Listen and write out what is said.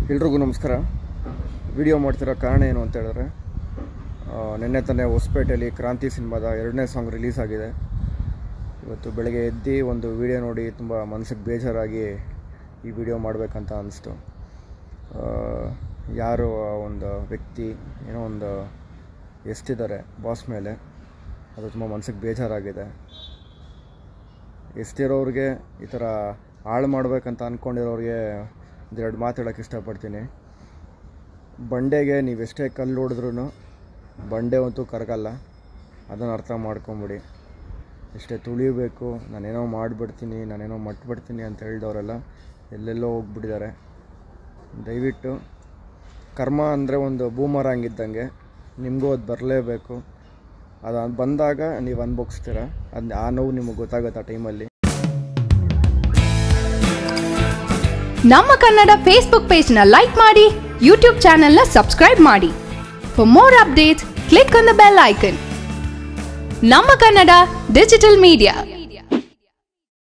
ಎಲ್ರಿಗೂ ನಮಸ್ಕಾರ ವಿಡಿಯೋ ಮಾಡ್ತಿರೋ ಕಾರಣ ಏನು ಅಂತ ಹೇಳಿದ್ರೆ ಆ, ನಿನ್ನೆ ತಾನೇ ಹೊಸಪೇಟೆಯಲ್ಲಿ ಕ್ರಾಂತಿ ಸಿನಿಮಾದ ಎರಡನೇ ಸಾಂಗ್ ರಿಲೀಸ್ ಆಗಿದೆ ಇವತ್ತು ಬೆಳಗ್ಗೆ ಎದ್ದು ಒಂದು ವಿಡಿಯೋ ನೋಡಿ ತುಂಬ ಮನಸ್ಸಿಗೆ ಬೇಜಾರಾಗಿ ಈ ವಿಡಿಯೋ ಮಾಡಬೇಕಂತ ಅನಿಸ್ತು ಆ, ಯಾರು ಆ ಒಂದು ವ್ಯಕ್ತಿ ಏನೋ ಒಂದು ಎಷ್ಟಿದ್ದಾರೆ ಬಾಸ್ ಮೇಲೆ ಅದು ತುಂಬ ಮನಸ್ಸಿಗೆ ಬೇಜಾರಾಗಿದೆ ಎಷ್ಟಿರೋರಿಗೆ ಈ ಥರ ಹಾಳು ಮಾಡ್ಬೇಕಂತ ಅಂದ್ಕೊಂಡಿರೋರಿಗೆ ಒಂದೆರಡು ಮಾತು ಹೇಳೋಕ್ಕೆ ಇಷ್ಟಪಡ್ತೀನಿ ಬಂಡೆಗೆ ನೀವು ಎಷ್ಟೇ ಕಲ್ಲು ಹೊಡೆದ್ರೂ ಬಂಡೆ ಅಂತೂ ಕರಗಲ್ಲ ಅದನ್ನು ಅರ್ಥ ಮಾಡ್ಕೊಂಬಿಡಿ ಎಷ್ಟೇ ತುಳಿಬೇಕು ನಾನೇನೋ ಮಾಡಿಬಿಡ್ತೀನಿ ನಾನೇನೋ ಮಟ್ಬಿಡ್ತೀನಿ ಅಂತ ಹೇಳಿದವರೆಲ್ಲ ಎಲ್ಲೆಲ್ಲೋ ಹೋಗ್ಬಿಟ್ಟಿದ್ದಾರೆ ದಯವಿಟ್ಟು ಕರ್ಮ ಅಂದರೆ ಒಂದು ಬೂಮರಾಂಗ್ ಇದ್ದಂಗೆ ನಿಮಗೂ ಅದು ಬರಲೇಬೇಕು ಅದು ಬಂದಾಗ ನೀವು ಅನ್ಭೋಗಿಸ್ತೀರ ಅದು ಆ ನೋವು ನಿಮಗೆ ಗೊತ್ತಾಗುತ್ತೆ ಆ ಟೈಮಲ್ಲಿ ನಮ್ಮ ಕನ್ನಡ ಫೇಸ್ಬುಕ್ ಪೇಜ್ ನ ಲೈಕ್ ಮಾಡಿ ಯೂಟ್ಯೂಬ್ ಚಾನೆಲ್ ನ ಸಬ್ಸ್ಕ್ರೈಬ್ ಮಾಡಿ for more updates click on the bell icon ನಮ್ಮ ಕನ್ನಡ ಡಿಜಿಟಲ್ ಮೀಡಿಯಾ